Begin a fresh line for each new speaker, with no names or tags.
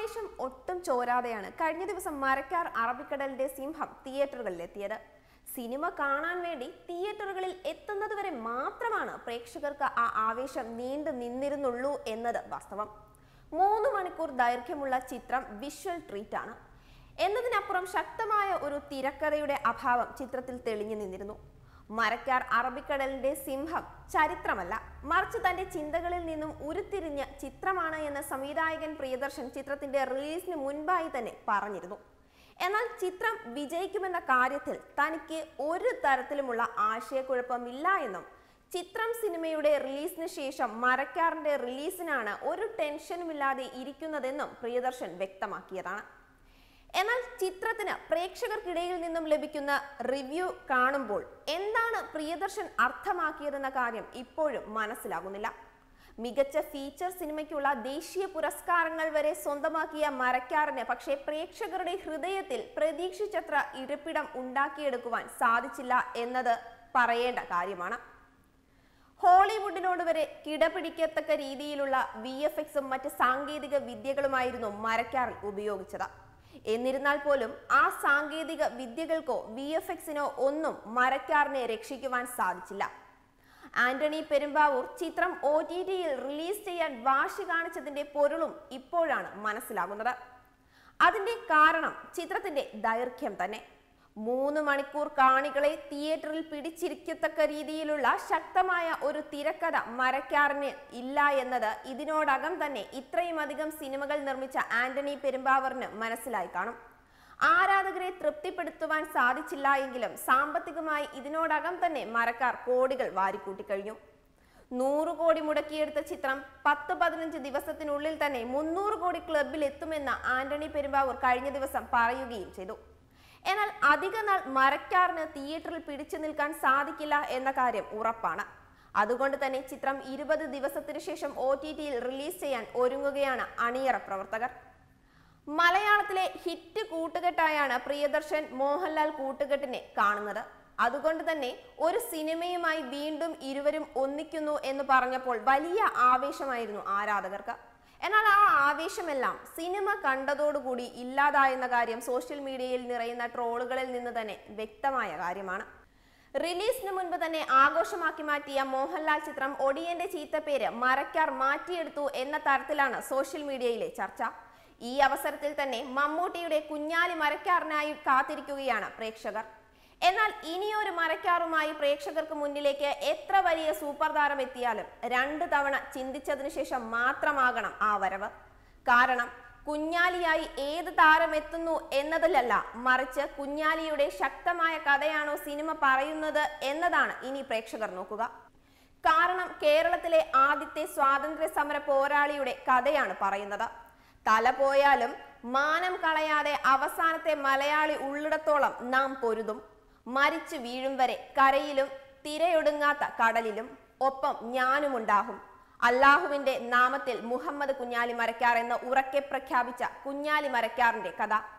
ആവേശം ഒട്ടും ചോരാതെയാണ് കഴിഞ്ഞ ദിവസം മരക്കാർ അറബിക്കടലിന്റെ സിംഹം തിയേറ്ററുകളിലെത്തിയത് സിനിമ കാണാൻ വേണ്ടി തിയേറ്ററുകളിൽ എത്തുന്നതുവരെ മാത്രമാണ് പ്രേക്ഷകർക്ക് ആ ആവേശം നീണ്ടു നിന്നിരുന്നുള്ളൂ എന്നത് വാസ്തവം മൂന്ന് മണിക്കൂർ ദൈർഘ്യമുള്ള ചിത്രം വിഷ്വൽ ട്രീറ്റ് ആണ് എന്നതിനപ്പുറം ശക്തമായ ഒരു തിരക്കഥയുടെ അഭാവം ചിത്രത്തിൽ തെളിഞ്ഞു നിന്നിരുന്നു മരക്കാർ അറബിക്കടലിന്റെ സിംഹം ചരിത്രമല്ല മറിച്ച് തന്റെ ചിന്തകളിൽ നിന്നും ഉരുത്തിരിഞ്ഞ ചിത്രമാണ് എന്ന് സംവിധായകൻ പ്രിയദർശൻ ചിത്രത്തിന്റെ റിലീസിന് മുൻപായി തന്നെ പറഞ്ഞിരുന്നു എന്നാൽ ചിത്രം വിജയിക്കുമെന്ന കാര്യത്തിൽ തനിക്ക് ഒരു തരത്തിലുമുള്ള ആശയക്കുഴപ്പമില്ല എന്നും ചിത്രം സിനിമയുടെ റിലീസിന് ശേഷം മരക്കാറിന്റെ റിലീസിനാണ് ഒരു ടെൻഷനുമില്ലാതെ ഇരിക്കുന്നതെന്നും പ്രിയദർശൻ വ്യക്തമാക്കിയതാണ് എന്നാൽ ചിത്രത്തിന് പ്രേക്ഷകർക്കിടയിൽ നിന്നും ലഭിക്കുന്ന റിവ്യൂ കാണുമ്പോൾ എന്താണ് പ്രിയദർശൻ അർത്ഥമാക്കിയതെന്ന കാര്യം ഇപ്പോഴും മനസ്സിലാകുന്നില്ല മികച്ച ഫീച്ചർ സിനിമയ്ക്കുള്ള ദേശീയ പുരസ്കാരങ്ങൾ വരെ സ്വന്തമാക്കിയ മരക്കാറിന് പക്ഷേ പ്രേക്ഷകരുടെ ഹൃദയത്തിൽ പ്രതീക്ഷിച്ചത്ര ഇരിപ്പിടം ഉണ്ടാക്കിയെടുക്കുവാൻ സാധിച്ചില്ല എന്നത് പറയേണ്ട കാര്യമാണ് ഹോളിവുഡിനോട് വരെ കിടപിടിക്കത്തക്ക രീതിയിലുള്ള വി എഫ് എക്സും മറ്റ് സാങ്കേതിക വിദ്യകളുമായിരുന്നു മരക്കാറിൽ ഉപയോഗിച്ചത് എന്നിരുന്നാൽ പോലും ആ സാങ്കേതിക വിദ്യകൾക്കോ വി എഫ് എക്സിനോ ഒന്നും മരക്കാറിനെ രക്ഷിക്കുവാൻ സാധിച്ചില്ല ആന്റണി പെരുമ്പാവൂർ ചിത്രം ഒ ടി ടിയിൽ റിലീസ് ചെയ്യാൻ വാശി കാണിച്ചതിന്റെ പൊരുളും ഇപ്പോഴാണ് മനസ്സിലാകുന്നത് അതിന്റെ കാരണം ചിത്രത്തിന്റെ ദൈർഘ്യം തന്നെ മൂന്ന് മണിക്കൂർ കാണികളെ തിയേറ്ററിൽ പിടിച്ചിരിക്കത്തക്ക രീതിയിലുള്ള ശക്തമായ ഒരു തിരക്കഥ മരക്കാറിന് ഇല്ല എന്നത് ഇതിനോടകം തന്നെ ഇത്രയും അധികം സിനിമകൾ നിർമ്മിച്ച ആന്റണി പെരുമ്പാവറിന് മനസ്സിലായി കാണും ആരാധകരെ തൃപ്തിപ്പെടുത്തുവാൻ സാധിച്ചില്ല എങ്കിലും സാമ്പത്തികമായി ഇതിനോടകം തന്നെ മരക്കാർ കോടികൾ വാരിക്കൂട്ടിക്കഴിഞ്ഞു നൂറ് കോടി മുടക്കിയെടുത്ത ചിത്രം പത്ത് പതിനഞ്ച് ദിവസത്തിനുള്ളിൽ തന്നെ മുന്നൂറ് കോടി ക്ലബിൽ എത്തുമെന്ന് ആന്റണി പെരുമ്പാവൂർ കഴിഞ്ഞ ദിവസം പറയുകയും ചെയ്തു എന്നാൽ അധിക നാൾ മരക്കാറിന് തിയേറ്ററിൽ പിടിച്ചു നിൽക്കാൻ സാധിക്കില്ല എന്ന കാര്യം ഉറപ്പാണ് അതുകൊണ്ട് തന്നെ ചിത്രം ഇരുപത് ദിവസത്തിനു ശേഷം ഒ ടി ടിയിൽ റിലീസ് ചെയ്യാൻ ഒരുങ്ങുകയാണ് അണിയറ പ്രവർത്തകർ മലയാളത്തിലെ ഹിറ്റ് കൂട്ടുകെട്ടായാണ് പ്രിയദർശൻ മോഹൻലാൽ കൂട്ടുകെട്ടിനെ കാണുന്നത് അതുകൊണ്ട് തന്നെ ഒരു സിനിമയുമായി വീണ്ടും ഇരുവരും ഒന്നിക്കുന്നു എന്ന് പറഞ്ഞപ്പോൾ വലിയ ആവേശമായിരുന്നു ആരാധകർക്ക് എന്നാൽ ആ ആവേശമെല്ലാം സിനിമ കണ്ടതോടുകൂടി ഇല്ലാതായെന്ന കാര്യം സോഷ്യൽ മീഡിയയിൽ നിറയുന്ന ട്രോളുകളിൽ നിന്ന് തന്നെ വ്യക്തമായ കാര്യമാണ് റിലീസിന് മുൻപ് തന്നെ ആഘോഷമാക്കി മാറ്റിയ മോഹൻലാൽ ചിത്രം ഒടിയന്റെ ചീത്തപ്പേര് മരക്കാർ മാറ്റിയെടുത്തു എന്ന തരത്തിലാണ് സോഷ്യൽ മീഡിയയിലെ ചർച്ച ഈ അവസരത്തിൽ തന്നെ മമ്മൂട്ടിയുടെ കുഞ്ഞാലി മരക്കാറിനായി കാത്തിരിക്കുകയാണ് പ്രേക്ഷകർ എന്നാൽ ഇനിയൊരു മരക്കാറുമായി പ്രേക്ഷകർക്ക് മുന്നിലേക്ക് എത്ര വലിയ സൂപ്പർ താരം എത്തിയാലും രണ്ട് തവണ ചിന്തിച്ചതിനു ശേഷം മാത്രമാകണം ആ വരവ് കാരണം കുഞ്ഞാലിയായി ഏത് താരം എത്തുന്നു എന്നതിലല്ല മറിച്ച് കുഞ്ഞാലിയുടെ ശക്തമായ കഥയാണോ സിനിമ പറയുന്നത് എന്നതാണ് ഇനി പ്രേക്ഷകർ നോക്കുക കാരണം കേരളത്തിലെ ആദ്യത്തെ സ്വാതന്ത്ര്യ സമര പോരാളിയുടെ കഥയാണ് പറയുന്നത് തല പോയാലും മാനം കളയാതെ അവസാനത്തെ മലയാളി ഉള്ളിടത്തോളം നാം പൊരുതും മരിച്ചു വീഴും വരെ കരയിലും തിരയൊടുങ്ങാത്ത കടലിലും ഒപ്പം ഞാനുമുണ്ടാകും അള്ളാഹുവിന്റെ നാമത്തിൽ മുഹമ്മദ് കുഞ്ഞാലി മരക്കാർ എന്ന് ഉറക്കെ പ്രഖ്യാപിച്ച കുഞ്ഞാലി മരക്കാറിന്റെ കഥ